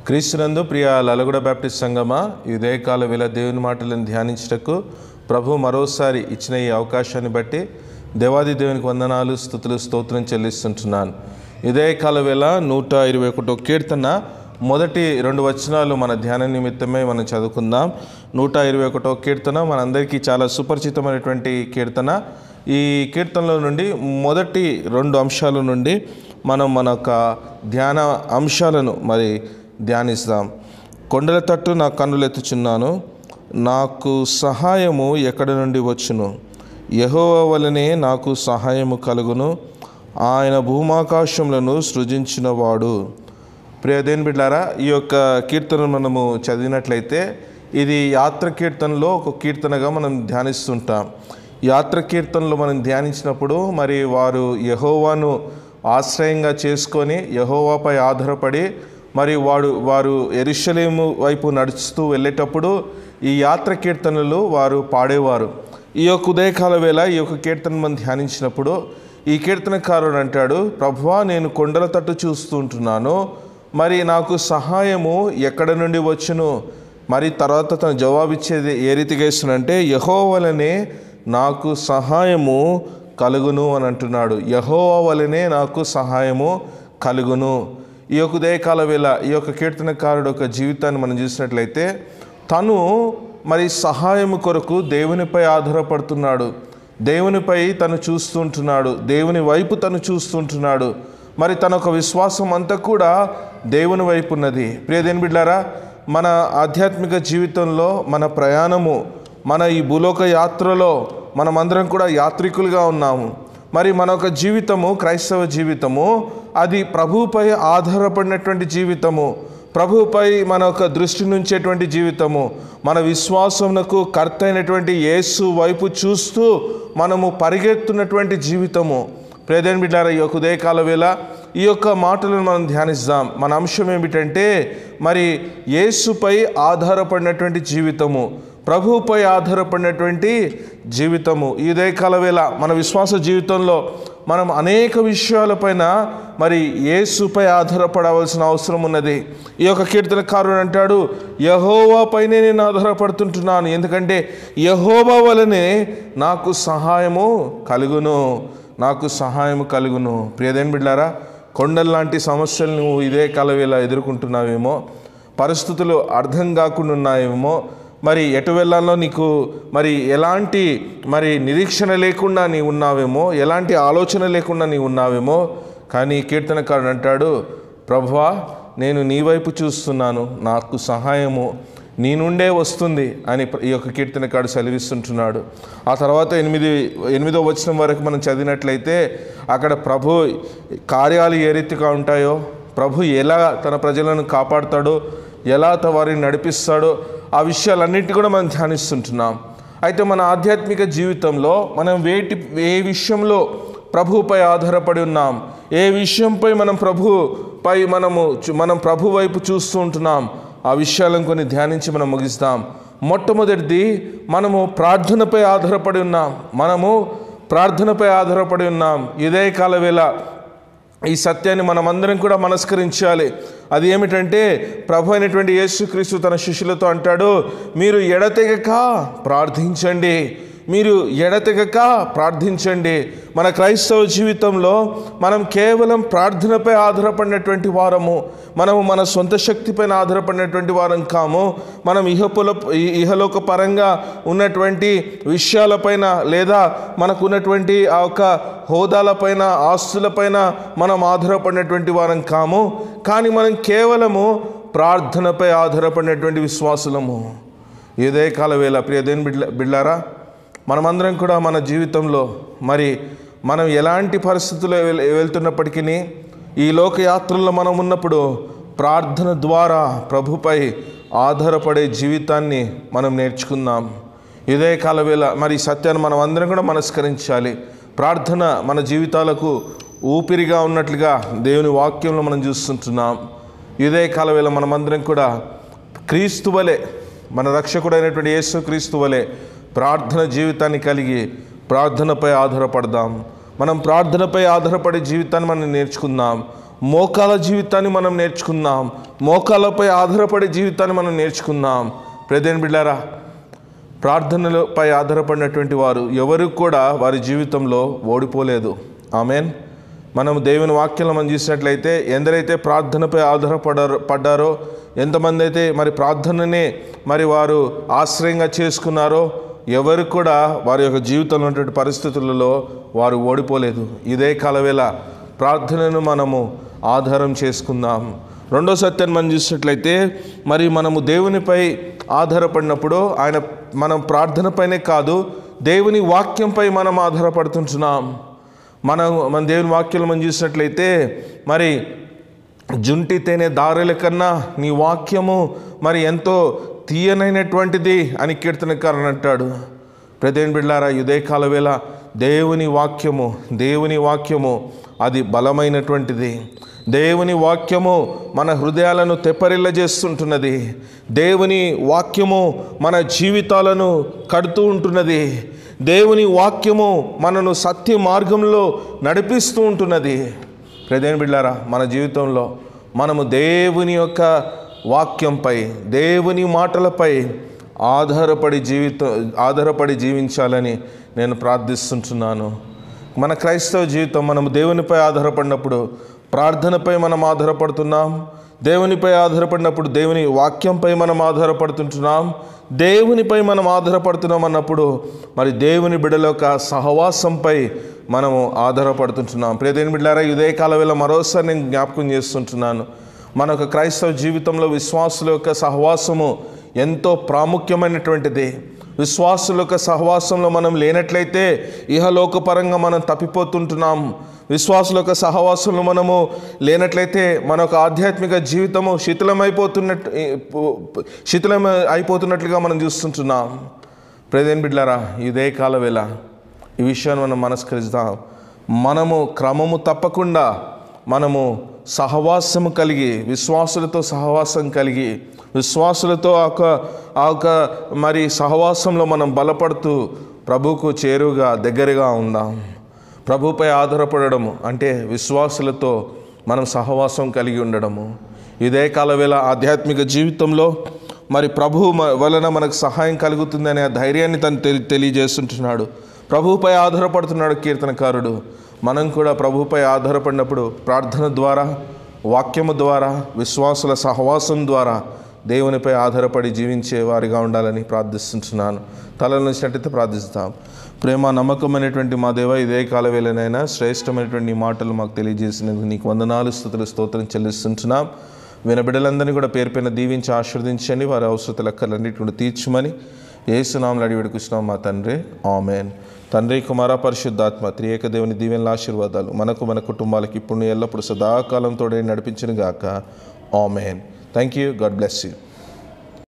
క్రీస్తునందు ప్రియ లలగుడ బ్యాప్టిస్ట్ సంగమా ఈ ఉదయకాల వేళ దేవుని మాటలను ధ్యానించటకు ప్రభు మరోసారి ఇచ్చిన ఈ అవకాశాన్ని బట్టి దేవాది దేవునికి వందనాలు స్థుతులు స్తోత్రం చెల్లిస్తుంటున్నాను ఉదయకాల వేళ నూట ఇరవై ఒకటో కీర్తన మొదటి రెండు వచనాలు మన ధ్యాన నిమిత్తమే మనం చదువుకుందాం నూట ఇరవై ఒకటో కీర్తన మనందరికీ చాలా సుపరిచితమైనటువంటి కీర్తన ఈ కీర్తనలో నుండి మొదటి రెండు అంశాల నుండి మనం మన యొక్క ధ్యాన అంశాలను మరి ధ్యానిస్తాం కొండల తట్టు నా కన్నులెత్తుచున్నాను నాకు సహాయము ఎక్కడి నుండి వచ్చును యెహోవా వలనే నాకు సహాయము కలుగును ఆయన భూమాకాశములను సృజించినవాడు ప్రియదేన్ బిడ్లారా ఈ యొక్క కీర్తన మనము చదివినట్లయితే ఇది యాత్ర కీర్తనలో ఒక కీర్తనగా మనం ధ్యానిస్తుంటాం యాత్ర కీర్తనలో మనం ధ్యానించినప్పుడు మరి వారు యహోవాను ఆశ్రయంగా చేసుకొని యహోవాపై ఆధారపడి మరి వాడు వారు ఎరుషలేము వైపు నడుస్తూ వెళ్ళేటప్పుడు ఈ యాత్ర కీర్తనలు వారు పాడేవారు ఈ యొక్క ఉదయకాల వేళ ఈ యొక్క కీర్తన మనం ధ్యానించినప్పుడు ఈ కీర్తనకారుడు అంటాడు ప్రభువా నేను కొండల తట్టు చూస్తుంటున్నాను మరి నాకు సహాయము ఎక్కడ నుండి వచ్చును మరి తర్వాత తను జవాబిచ్చేది ఏ రీతిగా ఇస్తున్నంటే యహో వలనే నాకు సహాయము కలుగును అని అంటున్నాడు యహోవా వలనే నాకు సహాయము కలుగును ఈ యొక్క ఉదయకాల వేళ ఈ యొక్క కీర్తనకారుడు యొక్క జీవితాన్ని మనం చూసినట్లయితే తను మరి సహాయము కొరకు దేవునిపై ఆధారపడుతున్నాడు దేవునిపై తను చూస్తుంటున్నాడు దేవుని వైపు తను చూస్తుంటున్నాడు మరి తన ఒక విశ్వాసం అంతా కూడా దేవుని వైపు ఉన్నది ప్రియదేని బిడ్డారా మన ఆధ్యాత్మిక జీవితంలో మన ప్రయాణము మన ఈ భూలోక యాత్రలో మనమందరం కూడా యాత్రికులుగా ఉన్నాము మరి మన యొక్క జీవితము క్రైస్తవ జీవితము అది ప్రభువుపై ఆధారపడినటువంటి జీవితము ప్రభువుపై మన యొక్క దృష్టి నుంచేటువంటి జీవితము మన విశ్వాసమునకు కర్త అయినటువంటి యేసు వైపు చూస్తూ మనము పరిగెత్తున్నటువంటి జీవితము ప్రేదేన్ బిడ్డారా ఈ యొక్క ఉదయకాల వేళ ఈ యొక్క మాటలను మనం ధ్యానిస్తాం మన అంశం ఏమిటంటే మరి యేసుపై ఆధారపడినటువంటి జీవితము ప్రభువుపై ఆధారపడినటువంటి జీవితము ఈ ఉదయకాల వేళ మన విశ్వాస జీవితంలో మనం అనేక విషయాలపైన మరి యేసుపై ఆధారపడవలసిన అవసరం ఉన్నది ఈ యొక్క కీర్తనకారుడు అంటాడు యహోవా పైనే నేను ఆధారపడుతుంటున్నాను ఎందుకంటే యహోవా వలనే నాకు సహాయము కలుగును నాకు సహాయము కలుగును ప్రియదేన్ బిడ్డారా కొండల లాంటి సమస్యలు నువ్వు ఇదే కాలవేళ ఎదుర్కొంటున్నావేమో పరిస్థితులు అర్థం కాకుండా ఉన్నాయేమో మరి ఎటు వెళ్ళాలో నీకు మరి ఎలాంటి మరి నిరీక్షణ లేకుండా నీ ఉన్నావేమో ఎలాంటి ఆలోచన లేకుండా నీ ఉన్నావేమో కానీ కీర్తనకారుడు అంటాడు ప్రభువా నేను నీ వైపు చూస్తున్నాను నాకు సహాయము నీ నుండే వస్తుంది అని ఈ యొక్క కీర్తనకాడు సెలవిస్తుంటున్నాడు ఆ తర్వాత ఎనిమిది ఎనిమిదో వచనం వరకు మనం చదివినట్లయితే అక్కడ ప్రభు కార్యాలు ఏ రీతిగా ఉంటాయో ప్రభు ఎలా తన ప్రజలను కాపాడుతాడో ఎలా త వారిని నడిపిస్తాడో ఆ విషయాలన్నింటి కూడా మనం ధ్యానిస్తుంటున్నాం అయితే మన ఆధ్యాత్మిక జీవితంలో మనం వేటి ఏ విషయంలో ప్రభువుపై ఆధారపడి ఉన్నాం ఏ విషయంపై మనం ప్రభుపై మనము చు- మనం ప్రభు వైపు చూస్తూ ఉంటున్నాం ఆ విషయాలను కొన్ని ధ్యానించి మనం ముగిస్తాం మొట్టమొదటిది మనము ప్రార్థనపై ఆధారపడి ఉన్నాం మనము ప్రార్థనపై ఆధారపడి ఉన్నాం ఇదే కాల వేళ ఈ సత్యాన్ని మనమందరం కూడా మనస్కరించాలి అది ఏమిటంటే ప్రభు అయినటువంటి యేసుక్రీస్తు తన శిష్యులతో అంటాడు మీరు ఎడతెగక ప్రార్థించండి మీరు ఎడతెగక ప్రార్థించండి మన క్రైస్తవ జీవితంలో మనం కేవలం ప్రార్థనపై ఆధారపడినటువంటి వారము మనము మన సొంత శక్తిపైన ఆధారపడినటువంటి వారం కాము మనం ఇహపుల ఇహలోక పరంగా ఉన్నటువంటి విషయాలపైన లేదా మనకు ఉన్నటువంటి ఆ యొక్క హోదాలపైన ఆస్తులపైన మనం ఆధారపడినటువంటి వారం కాము కానీ మనం కేవలము ప్రార్థనపై ఆధారపడినటువంటి విశ్వాసులము ఏదే కాల వేళ ప్రియదేని బిడ్ల బిడ్లారా మనమందరం కూడా మన జీవితంలో మరి మనం ఎలాంటి పరిస్థితుల్లో వెల్- వెళ్తున్నప్పటికీ ఈ లోకయాత్రల్లో మనం ఉన్నప్పుడు ప్రార్థన ద్వారా ప్రభుపై ఆధారపడే జీవితాన్ని మనం నేర్చుకుందాం ఇదే కాలవేళ మరి ఈ సత్యాన్ని మనం అందరం కూడా మనస్కరించాలి ప్రార్థన మన జీవితాలకు ఊపిరిగా ఉన్నట్లుగా దేవుని వాక్యంలో మనం చూస్తుంటున్నాం ఇదే కాలవేళ మనమందరం కూడా క్రీస్తు వలె మన రక్షకుడైనటువంటి యేసు క్రీస్తు వలె ప్రార్థన జీవితాన్ని కలిగి ప్రార్థనపై ఆధారపడదాం మనం ప్రార్థనపై ఆధారపడే జీవితాన్ని మనం నేర్చుకుందాం మోకాల జీవితాన్ని మనం నేర్చుకుందాం మోకాళ్ళపై ఆధారపడే జీవితాన్ని మనం నేర్చుకుందాం ప్రదేన్ బిడ్డారా ప్రార్థనలపై ఆధారపడినటువంటి వారు ఎవరు కూడా వారి జీవితంలో ఓడిపోలేదు ఆమెన్ మనం దేవుని వాక్యంలో మనం చూసినట్లయితే ఎందరైతే ప్రార్థనపై ఆధారపడారో పడ్డారో ఎంతమంది అయితే మరి ప్రార్థననే మరి వారు ఆశ్రయంగా చేసుకున్నారో ఎవరు కూడా వారి యొక్క జీవితంలో ఉన్నటువంటి పరిస్థితులలో వారు ఓడిపోలేదు ఇదే కాలవేళ ప్రార్థనను మనము ఆధారం చేసుకుందాం రెండో సత్యాన్ని మనం చూసినట్లయితే మరి మనము దేవునిపై ఆధారపడినప్పుడు ఆయన మనం ప్రార్థనపైనే కాదు దేవుని వాక్యంపై మనం ఆధారపడుతుంటున్నాం మనం మన దేవుని వాక్యంలో మనం చూసినట్లయితే మరి జుంటి తేనె దారుల కన్నా నీ వాక్యము మరి ఎంతో తీయనైనటువంటిది అని కీర్తనకారని అంటాడు ప్రదేన్ బిడ్లారా ఇదే కాల వేళ దేవుని వాక్యము దేవుని వాక్యము అది బలమైనటువంటిది దేవుని వాక్యము మన హృదయాలను తెప్పరిల్లజేస్తుంటున్నది దేవుని వాక్యము మన జీవితాలను కడుతూ ఉంటున్నది దేవుని వాక్యము మనను సత్య మార్గంలో నడిపిస్తూ ఉంటున్నది ప్రదేన్ బిడ్లారా మన జీవితంలో మనము దేవుని యొక్క వాక్యంపై దేవుని మాటలపై ఆధారపడి జీవిత ఆధారపడి జీవించాలని నేను ప్రార్థిస్తుంటున్నాను మన క్రైస్తవ జీవితం మనము దేవునిపై ఆధారపడినప్పుడు ప్రార్థనపై మనం ఆధారపడుతున్నాం దేవునిపై ఆధారపడినప్పుడు దేవుని వాక్యంపై మనం ఆధారపడుతుంటున్నాం దేవునిపై మనం ఆధారపడుతున్నాం అన్నప్పుడు మరి దేవుని బిడ్డల యొక్క సహవాసంపై మనము ఆధారపడుతుంటున్నాం ప్రియదేని బిడ్డారా ఇదే కాల వేళ మరోసారి నేను జ్ఞాపకం చేస్తుంటున్నాను మన యొక్క క్రైస్తవ జీవితంలో విశ్వాసుల యొక్క సహవాసము ఎంతో ప్రాముఖ్యమైనటువంటిది విశ్వాసుల యొక్క సహవాసంలో మనం లేనట్లయితే ఇహలోకపరంగా మనం తప్పిపోతుంటున్నాం విశ్వాసుల యొక్క సహవాసంలో మనము లేనట్లయితే మన యొక్క ఆధ్యాత్మిక జీవితము శిథిలమైపోతున్నట్టు శిథిలం అయిపోతున్నట్లుగా మనం చూస్తుంటున్నాం ప్రదేన్ బిడ్లారా ఇదే కాల వేళ ఈ విషయాన్ని మనం మనస్కరిస్తాం మనము క్రమము తప్పకుండా మనము సహవాసము కలిగి విశ్వాసులతో సహవాసం కలిగి విశ్వాసులతో ఆ ఒక ఆ ఒక మరి సహవాసంలో మనం బలపడుతూ ప్రభువుకు చేరువుగా దగ్గరగా ఉందాం ప్రభుపై ఆధారపడము అంటే విశ్వాసులతో మనం సహవాసం కలిగి ఉండడము ఇదే కాలవేళ ఆధ్యాత్మిక జీవితంలో మరి ప్రభు మ- వలన మనకు సహాయం కలుగుతుందనే ఆ ధైర్యాన్ని తను తెలి తెలియజేస్తుంటున్నాడు ప్రభువుపై ఆధారపడుతున్నాడు కీర్తనకారుడు మనం కూడా ప్రభువుపై ఆధారపడినప్పుడు ప్రార్థన ద్వారా వాక్యము ద్వారా విశ్వాసుల సహవాసం ద్వారా దేవునిపై ఆధారపడి జీవించే వారిగా ఉండాలని ప్రార్థిస్తుంటున్నాను తలలో వచ్చినట్టయితే ప్రార్థిస్తాం ప్రేమ నమ్మకమైనటువంటి మా దేవ ఇదే కాలవేళనైనా శ్రేష్టమైనటువంటి నీ మాటలు మాకు తెలియజేసినందుకు నీకు వందనాలు స్థుతులు స్తోత్రం చెల్లిస్తుంటున్నాం వినబిడ్డలందరినీ కూడా పేరు పైన దీవించి ఆశీర్వదించండి వారి అవసరతలు అక్కర్లన్నిటి కూడా తీర్చమని ఏసునామలు అడిగి వేడుకున్నాం మా తండ్రి ఆమెన్ తండ్రి కుమార పరిశుద్ధాత్మ త్రియేక దేవుని దీవెనల ఆశీర్వాదాలు మనకు మన కుటుంబాలకు ఇప్పుడు ఎల్లప్పుడూ సదాకాలంతో నడిపించిన గాక amen thank you God bless you